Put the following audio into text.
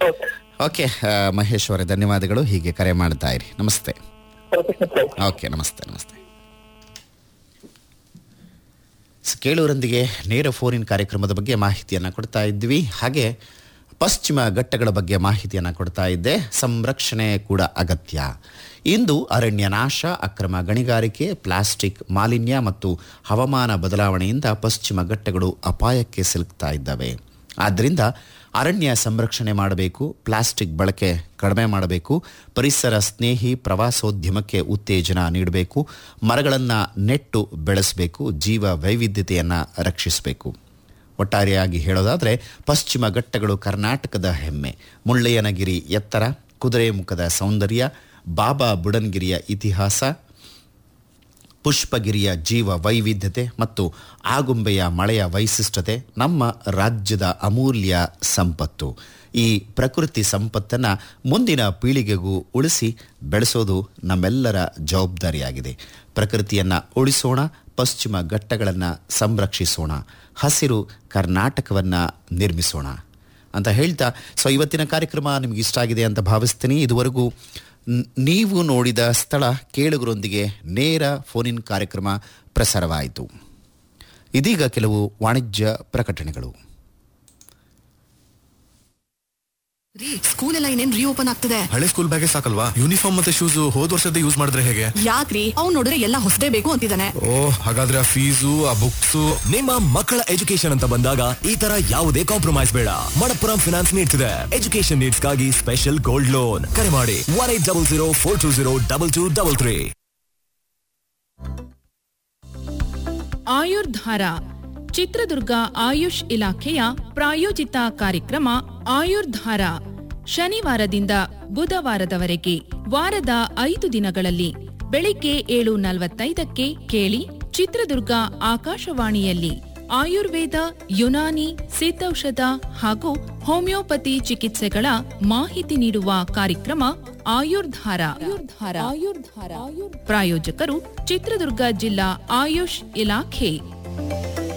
okay okay ಆ, ಮಹೇಶ್ ಅವರೇ ಧನ್ಯವಾದಗಳು ಹೀಗೆ ಕರೆ ಮಾಡ್ತಾ ಇರಿ ನಮಸ್ತೆ ಓಕೆ ನಮಸ್ತೆ ನಮಸ್ತೆ ಸ- ಕೇಳುವರೊಂದಿಗೆ ನೇರ ಫೋನಿನ್ ಕಾರ್ಯಕ್ರಮದ ಬಗ್ಗೆ ಮಾಹಿತಿಯನ್ನು ಕೊಡ್ತಾ ಇದ್ವಿ ಹಾಗೆ ಪಶ್ಚಿಮ ಘಟ್ಟಗಳ ಬಗ್ಗೆ ಮಾಹಿತಿಯನ್ನು ಕೊಡ್ತಾ ಇದ್ದೆ ಸಂರಕ್ಷಣೆ ಕೂಡ ಅಗತ್ಯ ಇಂದು ಅರಣ್ಯ ನಾಶ ಅಕ್ರಮ ಗಣಿಗಾರಿಕೆ ಪ್ಲಾಸ್ಟಿಕ್ ಮಾಲಿನ್ಯ ಮತ್ತು ಹವಾಮಾನ ಬದಲಾವಣೆಯಿಂದ ಪಶ್ಚಿಮ ಘಟ್ಟಗಳು ಅಪಾಯಕ್ಕೆ ಸಿಲುಕ್ತಾ ಇದ್ದಾವೆ ಆದ್ದರಿಂದ ಅರಣ್ಯ ಸಂರಕ್ಷಣೆ ಮಾಡಬೇಕು ಪ್ಲಾಸ್ಟಿಕ್ ಬಳಕೆ ಕಡಿಮೆ ಮಾಡಬೇಕು ಪರಿಸರ ಸ್ನೇಹಿ ಪ್ರವಾಸೋದ್ಯಮಕ್ಕೆ ಉತ್ತೇಜನ ನೀಡಬೇಕು ಮರಗಳನ್ನು ನೆಟ್ಟು ಬೆಳೆಸಬೇಕು ಜೀವ ವೈವಿಧ್ಯತೆಯನ್ನು ರಕ್ಷಿಸಬೇಕು ಒಟ್ಟಾರೆಯಾಗಿ ಹೇಳೋದಾದರೆ ಪಶ್ಚಿಮ ಘಟ್ಟಗಳು ಕರ್ನಾಟಕದ ಹೆಮ್ಮೆ ಮುಳ್ಳಯ್ಯನಗಿರಿ ಎತ್ತರ ಕುದುರೆಮುಖದ ಸೌಂದರ್ಯ ಬಾಬಾ ಬುಡನ್ಗಿರಿಯ ಇತಿಹಾಸ ಪುಷ್ಪಗಿರಿಯ ಜೀವ ವೈವಿಧ್ಯತೆ ಮತ್ತು ಆಗುಂಬೆಯ ಮಳೆಯ ವೈಶಿಷ್ಟ್ಯತೆ ನಮ್ಮ ರಾಜ್ಯದ ಅಮೂಲ್ಯ ಸಂಪತ್ತು ಈ ಪ್ರಕೃತಿ ಸಂಪತ್ತನ್ನು ಮುಂದಿನ ಪೀಳಿಗೆಗೂ ಉಳಿಸಿ ಬೆಳೆಸೋದು ನಮ್ಮೆಲ್ಲರ ಜವಾಬ್ದಾರಿಯಾಗಿದೆ ಪ್ರಕೃತಿಯನ್ನು ಉಳಿಸೋಣ ಪಶ್ಚಿಮ ಘಟ್ಟಗಳನ್ನು ಸಂರಕ್ಷಿಸೋಣ ಹಸಿರು ಕರ್ನಾಟಕವನ್ನು ನಿರ್ಮಿಸೋಣ ಅಂತ ಹೇಳ್ತಾ ಸೊ ಇವತ್ತಿನ ಕಾರ್ಯಕ್ರಮ ನಿಮ್ಗೆ ಇಷ್ಟ ಆಗಿದೆ ಅಂತ ಭಾವಿಸ್ತೀನಿ ಇದುವರೆಗೂ ನ್- ನೀವು ನೋಡಿದ ಸ್ಥಳ ಕೇಳುಗರೊಂದಿಗೆ ನೇರ ಫೋನಿನ್ ಕಾರ್ಯಕ್ರಮ ಪ್ರಸಾರವಾಯಿತು ಇದೀಗ ಕೆಲವು ವಾಣಿಜ್ಯ ಪ್ರಕಟಣೆಗಳು ರೀ ಸ್ಕೂಲ್ ಎಲ್ಲ ಇನ್ನೇನ್ ರೀಓಪನ್ ಆಗ್ತದೆ ಹಳೆ ಸ್ಕೂಲ್ ಬ್ಯಾಗೆ ಸಾಕಲ್ವಾ ಯೂನಿಫಾರ್ಮ್ ಮತ್ತೆ ಶೂಸ್ ಹೋದ್ ವರ್ಷದ ಯೂಸ್ ಮಾಡಿದ್ರೆ ಹೇಗೆ ಯಾಕ್ರಿ ಅವ್ನ್ ನೋಡಿದ್ರೆ ಎಲ್ಲ ಹೊಸದೇ ಬೇಕು ಅಂತಿದ್ದಾನೆ ಓ ಹಾಗಾದ್ರೆ ಆ ಫೀಸು ಆ ಬುಕ್ಸು ನಿಮ್ಮ ಮಕ್ಕಳ ಎಜುಕೇಶನ್ ಅಂತ ಬಂದಾಗ ಈ ತರ ಯಾವುದೇ ಕಾಂಪ್ರಮೈಸ್ ಬೇಡ ಮಣಪ್ಪುರಂ ಫಿನಾನ್ಸ್ ನೀಡ್ತಿದೆ ಎಜುಕೇಶನ್ ನೀಡ್ಸ್ಗಾಗಿ ಸ್ಪೆಷಲ್ ಗೋಲ್ಡ್ ಲೋನ್ ಕರೆ ಮಾಡಿ one eight double zero four two zero double two double three Ayurdhara Chitradurga Ayush ಇಲಾಖೆಯ ಪ್ರಾಯೋಜಿತ ಕಾರ್ಯಕ್ರಮ ಆಯುರ್ಧಾರ ಶನಿವಾರದಿಂದ ಬುಧವಾರದವರೆಗೆ ವಾರದ ಐದು ದಿನಗಳಲ್ಲಿ ಬೆಳಿಗ್ಗೆ ಏಳು ನಲವತ್ತೈದಕ್ಕೆ ಕೇಳಿ ಚಿತ್ರದುರ್ಗ ಆಕಾಶವಾಣಿಯಲ್ಲಿ ಆಯುರ್ವೇದ ಯುನಾನಿ ಸಿದ್ಧೌಷಧ ಹಾಗೂ ಹೋಮಿಯೋಪತಿ ಚಿಕಿತ್ಸೆಗಳ ಮಾಹಿತಿ ನೀಡುವ ಕಾರ್ಯಕ್ರಮ ಆಯುರ್ಧಾರ ಆಯುರ್ಧಾರ ಆಯುರ್ಧಾರ ಪ್ರಾಯೋಜಕರು ಚಿತ್ರದುರ್ಗ ಜಿಲ್ಲಾ ಆಯುಷ್ ಇಲಾಖೆ